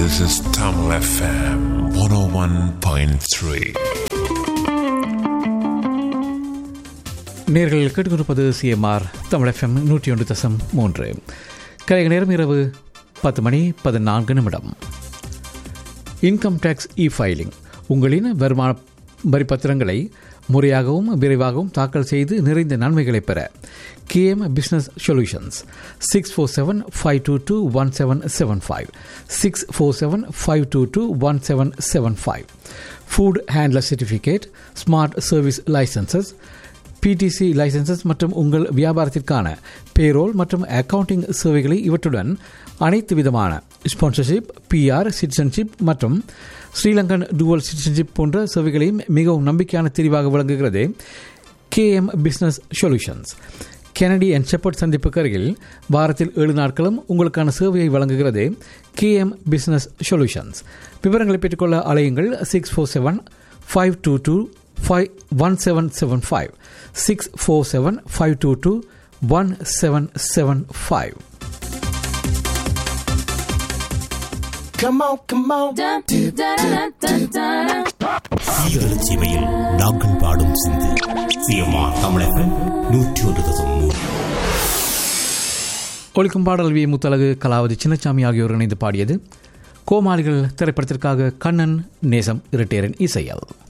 This is Tamil FM 101.3. நேர்கள் கேட்டுக்கொண்டிருப்பது CMR Tamil FM நூற்றி ஒன்று தசம் மூன்று கலைக நேரம் இரவு பத்து மணி பதினான்கு நிமிடம் இன்கம் டேக்ஸ் இ ஃபைலிங் உங்களின் வருமான வரி பத்திரங்களை முறையாகவும் விரைவாகவும் தாக்கல் செய்து நிறைந்த நன்மைகளை பெற KM business solutions six four seven five two two one seven seven five six four seven five two two one seven seven five food handler certificate smart service licences PTC licences மற்றும் உங்கள் வியாபாரத்திற்கான payroll மற்றும் accounting சேவைகளை இவற்றுடன் அனைத்து விதமான sponsorship PR citizenship மற்றும் Sri Lankan twelve citizenship போன்ற சேவைகளையும் மிகவும் நம்பிக்கையான தெரிவாக விளங்குகிறது KM business solutions Kennedy and Shepherd சந்திப்புக்கு அருகில் வாரத்தில் ஏழு நாட்களும் உங்களுக்கான சேவையை வழங்குகிறது கேஎம் பிஸ்னஸ் சொல்யூஷன்ஸ் விவரங்களை பெற்றுக்கொள்ள அலையுங்கள் six four seven five two two five one seven seven five six four seven five two two one seven seven five Come on, come on. Dun, dun, dun, dun, dun. சீரழிச் சேவையில் நாங்கள் பாடும் சிந்து CMR தமிழகம் நூற்றி ஒரு தசம் மூன்று ஒலிக்கும் பாடல் வி முத்தலகு கலாவதி சின்னசாமி ஆகியோர் இணைந்து பாடியது கோமாளிகள் திரைப்படத்திற்காக கண்ணன் நேசம் இரட்டேரன் இசையல்